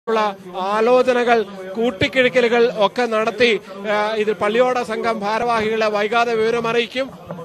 ഉള്ള ആലോചനകൾ കൂട്ടിക്കിഴിക്കലുകൾ ഒക്കെ നടത്തി ആ, ഇത് പള്ളിയോട സംഘം ഭാരവാഹികളെ വൈകാതെ വിവരമറിയിക്കും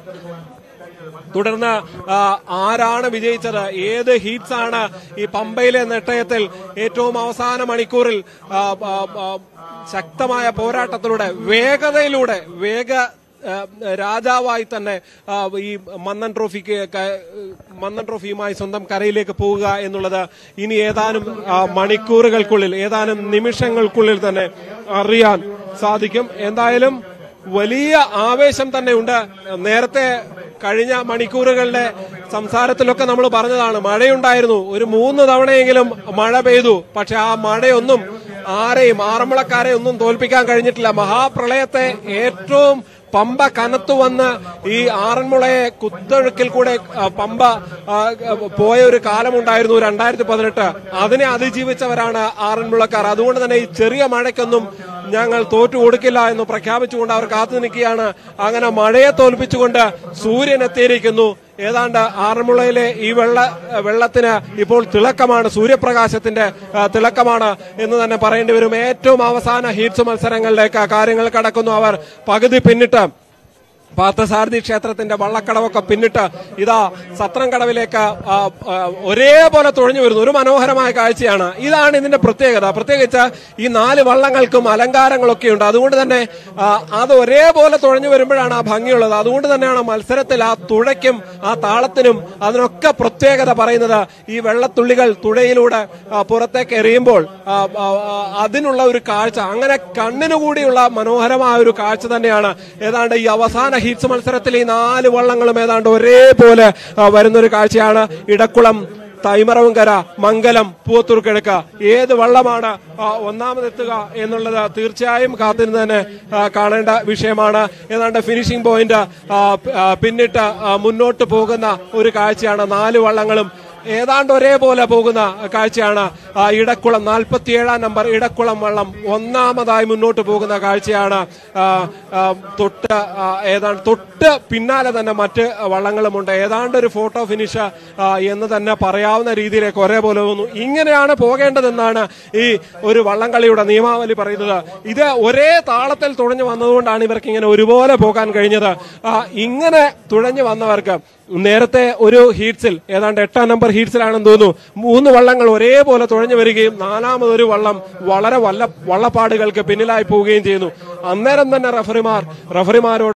തുടർന്ന് ആ, ആരാണ് വിജയിച്ചത് ഏത് ഹീറ്റ്സ് ആണ് ഈ പമ്പയിലെ നെട്ടയത്തിൽ ഏറ്റവും അവസാന മണിക്കൂറിൽ ആ, ആ, ആ, ശക്തമായ പോരാട്ടത്തിലൂടെ വേഗതയിലൂടെ വേഗ ആ, രാജാവായി തന്നെ ആ, ഈ മന്നൻ ട്രോഫിക്ക് ക- മന്നൻ ട്രോഫിയുമായി സ്വന്തം കരയിലേക്ക് പോവുക എന്നുള്ളത് ഇനി ഏതാനും ആ, മണിക്കൂറുകൾക്കുള്ളിൽ ഏതാനും നിമിഷങ്ങൾക്കുള്ളിൽ തന്നെ അറിയാൻ സാധിക്കും എന്തായാലും വലിയ ആവേശം തന്നെ ഉണ്ട് നേരത്തെ കഴിഞ്ഞ മണിക്കൂറുകളുടെ സംസാരത്തിലൊക്കെ നമ്മൾ പറഞ്ഞതാണ് മഴയുണ്ടായിരുന്നു ഒരു മൂന്ന് തവണയെങ്കിലും മഴ പെയ്തു പക്ഷെ ആ മഴയൊന്നും ആരെയും ആറന്മുളക്കാരെ ഒന്നും തോൽപ്പിക്കാൻ കഴിഞ്ഞിട്ടില്ല മഹാപ്രളയത്തെ ഏറ്റവും പമ്പ കനത്തു വന്ന് ഈ ആറന്മുളയെ കുത്തൊഴുക്കിൽ കൂടെ ആ, പമ്പ ആ, പോയ ഒരു കാലമുണ്ടായിരുന്നു രണ്ടായിരത്തി പതിനെട്ട് അതിനെ അതിജീവിച്ചവരാണ് ആറന്മുളക്കാർ അതുകൊണ്ട് തന്നെ ഈ ചെറിയ മഴയ്ക്കൊന്നും ഞങ്ങൾ തോറ്റു കൊടുക്കില്ല എന്ന് പ്രഖ്യാപിച്ചുകൊണ്ട് അവർ കാത്തു നിൽക്കുകയാണ് അങ്ങനെ മഴയെ തോൽപ്പിച്ചുകൊണ്ട് സൂര്യൻ എത്തിയിരിക്കുന്നു ഏതാണ്ട് ആറന്മുളയിലെ ഈ വെള്ള വെള്ളത്തിന് ഇപ്പോൾ തിളക്കമാണ് സൂര്യപ്രകാശത്തിന്റെ ആ, തിളക്കമാണ് എന്ന് തന്നെ പറയേണ്ടി വരും ഏറ്റവും അവസാന ഹീറ്റ്സ് മത്സരങ്ങളിലേക്ക് ആ കാര്യങ്ങൾ കടക്കുന്നു അവർ പകുതി പിന്നിട്ട് പാർത്ഥസാരഥി ക്ഷേത്രത്തിന്റെ വള്ളക്കടവൊക്കെ പിന്നിട്ട് ഇതാ സത്രം കടവിലേക്ക് ആ, ആ, ഒരേപോലെ തുഴഞ്ഞു വരുന്നു ഒരു മനോഹരമായ കാഴ്ചയാണ് ഇതാണ് ഇതിന്റെ പ്രത്യേകത പ്രത്യേകിച്ച് ഈ നാല് വള്ളങ്ങൾക്കും അലങ്കാരങ്ങളൊക്കെ ഉണ്ട് അതുകൊണ്ട് തന്നെ ആ, അത് ഒരേപോലെ തുഴഞ്ഞു വരുമ്പോഴാണ് ആ ഭംഗിയുള്ളത് അതുകൊണ്ട് തന്നെയാണ് മത്സരത്തിൽ ആ തുഴയ്ക്കും ആ താളത്തിനും അതിനൊക്കെ പ്രത്യേകത പറയുന്നത് ഈ വെള്ളത്തുള്ളികൾ തുഴയിലൂടെ ആ, പുറത്തേക്ക് എറിയുമ്പോൾ ആ, ആ, ആ, അതിനുള്ള ഒരു കാഴ്ച അങ്ങനെ കണ്ണിനു കൂടിയുള്ള മനോഹരമായ ഒരു കാഴ്ച തന്നെയാണ് ഏതാണ്ട് ഈ അവസാന ഹീറ്റ്സ് മത്സരത്തിൽ ഈ നാല് വള്ളങ്ങളും ഏതാണ്ട് ഒരേപോലെ ആ, വരുന്നൊരു കാഴ്ചയാണ് ഇടക്കുളം തൈമറവുംകര മംഗലം പൂവത്തൂർ കിഴക്ക് ഏത് വള്ളമാണ് ആ, ഒന്നാമതെത്തുക എന്നുള്ളത് തീർച്ചയായും കാത്തിരുന്ന് തന്നെ ആ, കാണേണ്ട വിഷയമാണ് ഏതാണ്ട് ഫിനിഷിംഗ് പോയിന്റ് ആ, പ്- ആ, പിന്നിട്ട് ആ, മുന്നോട്ട് പോകുന്ന ഒരു കാഴ്ചയാണ് നാല് വള്ളങ്ങളും ഏതാണ്ട് ഒരേപോലെ പോകുന്ന കാഴ്ചയാണ് ആ, ഇടക്കുളം നാൽപ്പത്തിയേഴാം നമ്പർ ഇടക്കുളം വള്ളം ഒന്നാമതായി മുന്നോട്ട് പോകുന്ന കാഴ്ചയാണ് ആ, ആ, തൊട്ട് ആ, ഏതാണ്ട് തൊട്ട് പിന്നാലെ തന്നെ മറ്റ് വള്ളങ്ങളുമുണ്ട് ഏതാണ്ട് ഒരു ഫോട്ടോ ഫിനിഷ് ആ, എന്ന് തന്നെ പറയാവുന്ന രീതിയിലേക്ക് ഒരേപോലെ പോകുന്നു ഇങ്ങനെയാണ് പോകേണ്ടതെന്നാണ് ഈ ഒരു വള്ളംകളിയുടെ നിയമാവലി പറയുന്നത് ഇത് ഒരേ താളത്തിൽ തുഴഞ്ഞു വന്നതുകൊണ്ടാണ് ഇവർക്ക് ഇങ്ങനെ ഒരുപോലെ പോകാൻ കഴിഞ്ഞത് ആ, ഇങ്ങനെ തുഴഞ്ഞു വന്നവർക്ക് നേരത്തെ ഒരു ഹീറ്റ്സിൽ ഏതാണ്ട് എട്ടാം നമ്പർ ഹീറ്റ്സിലാണെന്ന് തോന്നുന്നു മൂന്ന് വള്ളങ്ങൾ ഒരേപോലെ തുഴഞ്ഞു വരികയും നാലാമതൊരു വള്ളം വളരെ വല്ല വള്ളപ്പാടുകൾക്ക് പിന്നിലായി പോവുകയും ചെയ്യുന്നു അന്നേരം തന്നെ റഫറിമാർ റഫറിമാരോട്